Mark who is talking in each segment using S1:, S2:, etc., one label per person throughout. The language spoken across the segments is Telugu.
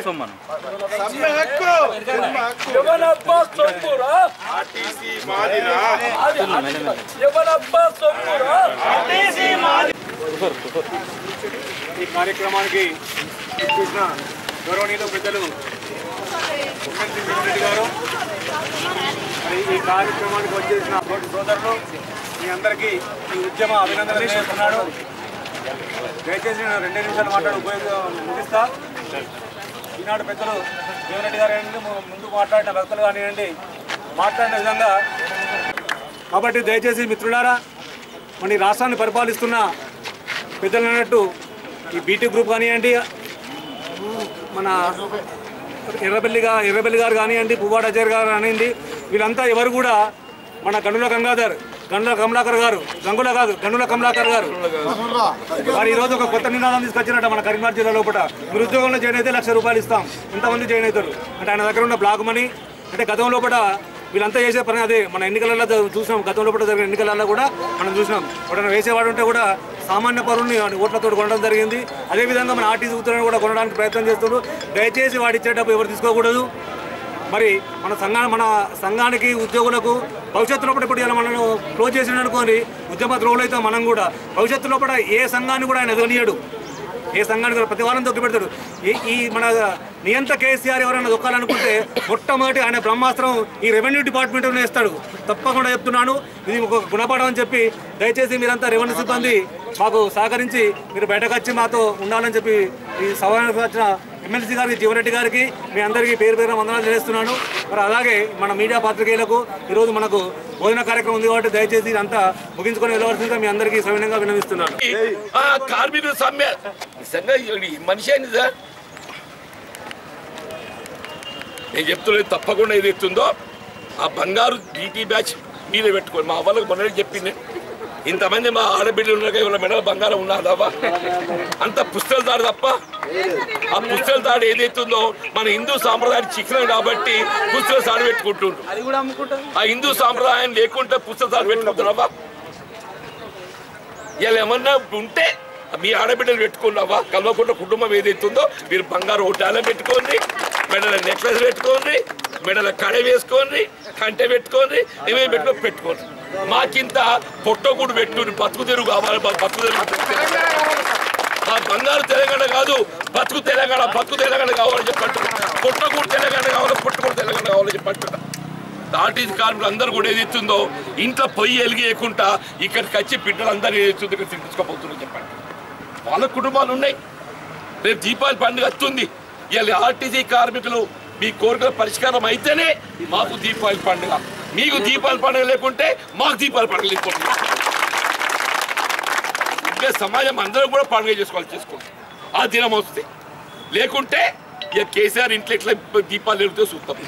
S1: సొమ్మను
S2: ఎవరబ్బా సొమ్మురా ఎవరబ్బా సొమ్మురా
S3: ఈ కార్యక్రమానికి చూసిన గౌరవనీయులు పెద్దలు ముఖ్యమంత్రి జగన్ రెడ్డి గారు మరి ఈ కార్యక్రమానికి వచ్చేసిన తోటి సోదరులు మీ అందరికీ ఈ ఉద్యమ అభినందనలు చేస్తున్నాడు దయచేసి నేను రెండే నిమిషాలు మాట్లాడి ఉపయోగ ముగిస్తా ఈనాడు పెద్దలు జగన్ రెడ్డి గారు కానివ్వండి, ము- ముందు మాట్లాడిన వ్యక్తులు కానివ్వండి మాట్లాడిన విధంగా కాబట్టి దయచేసి మిత్రులారా మన ఈ రాష్ట్రాన్ని పరిపాలిస్తున్న పెద్దలు అన్నట్టు ఈ బీటీ గ్రూప్ కానివ్వండి మన ఎర్రబెల్లి గా ఎర్రబెల్లి గారు కానివ్వండి పువ్వాడ అజయ్ గారు కానివ్వండి వీళ్ళంతా ఎవరు కూడా మన గనుల గంగాధర్ గనుల కమలాకర్ గారు గంగుల కాదు గనుల కమలాకర్ గారు వారు ఈరోజు ఒక కొత్త నినాదం తీసుకొచ్చినట్ట మన కరీంనగర్ జిల్లా లోపల మీరు ఉద్యోగంలో జాయిన్ అయితే లక్ష రూపాయలు ఇస్తాం ఇంతమంది జాయిన్ అవుతారు అంటే ఆయన దగ్గర ఉన్న బ్లాక్ మనీ అంటే గతం లోపల వీళ్ళంతా చేసే పని అదే మన ఎన్నికలలో జ- చూసినాం గతం లోపల జరిగిన ఎన్నికలలో కూడా మనం చూసినాం ఎవరైనా వేసేవాడు ఉంటే కూడా సామాన్య పరుణ్ణి ఓట్లతో కొనడం జరిగింది అదేవిధంగా మన ఆర్టీసీ ఉత్తరాన్ని కూడా కొనడానికి ప్రయత్నం చేస్తున్నారు దయచేసి వాడు ఇచ్చే డబ్బు ఎవరు తీసుకోకూడదు మరి మన సంఘా మన సంఘానికి ఉద్యోగులకు భవిష్యత్తులో కూడా ఇప్పుడు ఇలా మనను క్లోజ్ చేసిన అనుకోని ఉద్యమ ద్రోహులు అయితే మనం కూడా భవిష్యత్తులో కూడా ఏ సంఘాన్ని కూడా ఆయన ఎదగనీయడు ఏ సంఘానికి కూడా ప్రతి వారం తొక్కి పెడతాడు ఈ ఈ మన నియంత కేసీఆర్ ఎవరైనా దొక్కాలనుకుంటే మొట్టమొదటి ఆయన బ్రహ్మాస్త్రం ఈ రెవెన్యూ డిపార్ట్మెంట్ వేస్తాడు తప్పకుండా చెప్తున్నాను ఇది ఒక గుణపాఠం అని చెప్పి దయచేసి మీరంతా రెవెన్యూ సిబ్బంది మాకు సహకరించి మీరు బయటకు వచ్చి మాతో ఉండాలని చెప్పి ఈ సభకు వచ్చిన ఎమ్మెల్సీ గారికి జీవరెడ్డి గారికి మీ అందరికీ పేరు పేరు వందనాలు తెలియజేస్తున్నాను మరి అలాగే మన మీడియా పాత్రికేయులకు ఈరోజు మనకు భోజన కార్యక్రమం ఉంది కాబట్టి దయచేసి ఇదంతా ముగించుకొని వెళ్ళవలసిందిగా మీ అందరికీ సవినంగా విన్నవిస్తున్నాను
S2: ఆ కార్మికుల సమ్మె నిజంగా ఈ మనిషి అయింది సార్ నేను చెప్తున్నది తప్పకుండా ఏది ఎత్తుందో ఆ బంగారు బీటీ బ్యాచ్ మీరే పెట్టుకోండి మా వాళ్ళకి మొన్న చెప్పింది ఇంతమంది మా ఆడబిడ్డలు ఉన్నారు ఇవాళ మెడల బంగారం ఉన్నదావా అంత పుస్తల దాడి తప్ప ఆ పుస్తల దాడి ఏదైతుందో మన హిందూ సాంప్రదాయం చిక్కిన కాబట్టి పుస్తల దాడి పెట్టుకుంటుండ్రు ఆ హిందూ సాంప్రదాయం లేకుంటే పుస్తల దాడి పెట్టుకుంటున్నావా ఇలా ఏమన్నా ఉంటే మీ ఆడబిడ్డలు పెట్టుకున్నావా కల్వకుండా కుటుంబం ఏదైతుందో మీరు బంగారు ఒట్టాల పెట్టుకోండి మెడల నెక్లెస్ పెట్టుకోండి మెడల కడ వేసుకోండి కంటె పెట్టుకోండి ఏమేమి పెట్టుకో పెట్టుకోండి మాకింత పొట్టకూడు పెట్టు బతుకు తెరుగు కావాలి బ- బతుకు తెరుగు ఆ బంగారు తెలంగాణ కాదు బతుకు తెలంగాణ బతుకు తెలంగాణ కావాలని చెప్పంటు పుట్టకూడు తెలంగాణ కావాలి పుట్టకూడు తెలంగాణ కావాలని చెప్పంటున్నా ఆర్టీసీ కార్మికులు అందరూ కూడా ఏది ఇస్తుందో ఇంట్లో పొయ్యి ఎలిగేయకుండా ఇక్కడికి వచ్చి బిడ్డలందరూ ఏది ఇస్తుందో ఇక్కడ తీసుకుపోతున్నారు చెప్పండి వాళ్ళ కుటుంబాలు ఉన్నాయి రేపు దీపావళి పండుగ వస్తుంది ఇవాళ ఆర్టీసీ కార్మికులు మీ కోరికల పరిష్కారం అయితేనే మాకు దీపావళి పండుగ మీకు దీపావళి పండుగ లేకుంటే మాకు దీపావళి పండుగ లేకుంటే ఇంకా సమాజం అందరం కూడా పండుగ చేసుకోవాలి చేసుకోండి ఆ దినం వస్తుంది లేకుంటే ఇక కేసీఆర్ ఇంట్లో ఎట్లా దీపాలు వెళ్తే చూస్తాం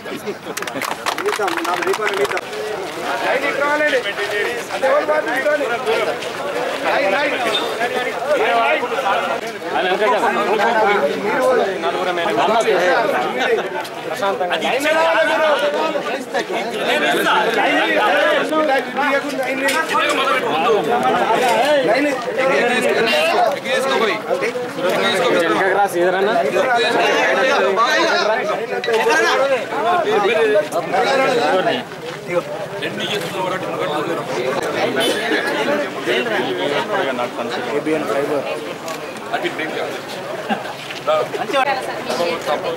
S2: ఎన్ని చేస్తున్న అది బ్రేక్ చేయాలి. రా. తప్ప.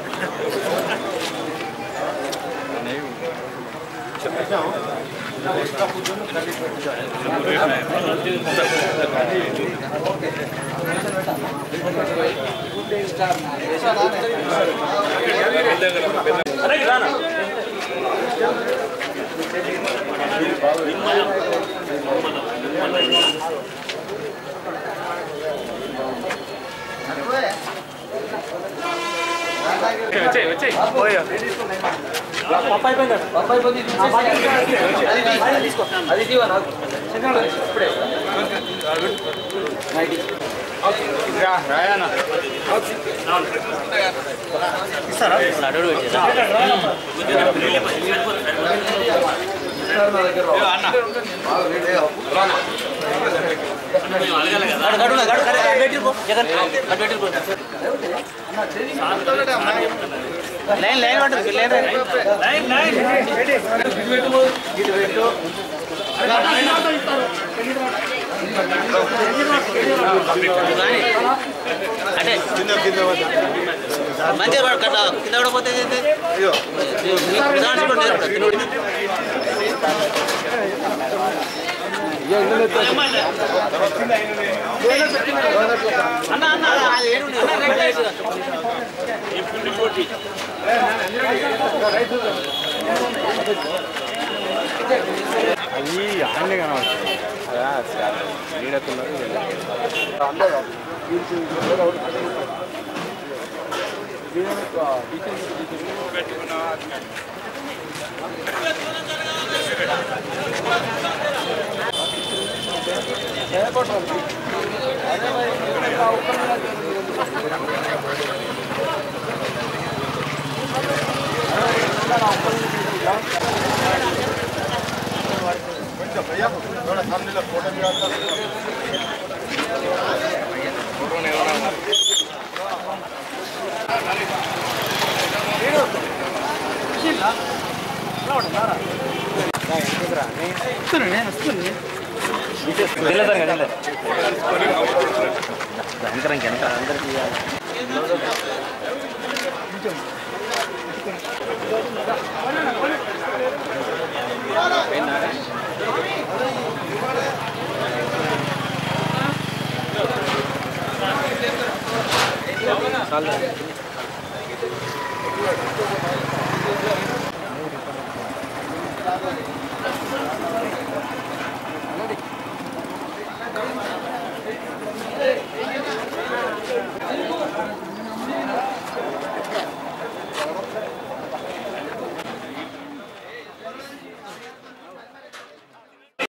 S1: లైన్ లైన్ పట్టదు లైన్ లైన్ అంటే మంచిగా పడ- కట్ట కింద పడకపోతే ఏంటి? విధానం చూడండి, తినోడి. అన్న అన్న అది ఏడు ఉంది. అన్న, రైట్ రైట్.
S3: అవి ఆన్లే కనబడుతుంది నీడకున్నది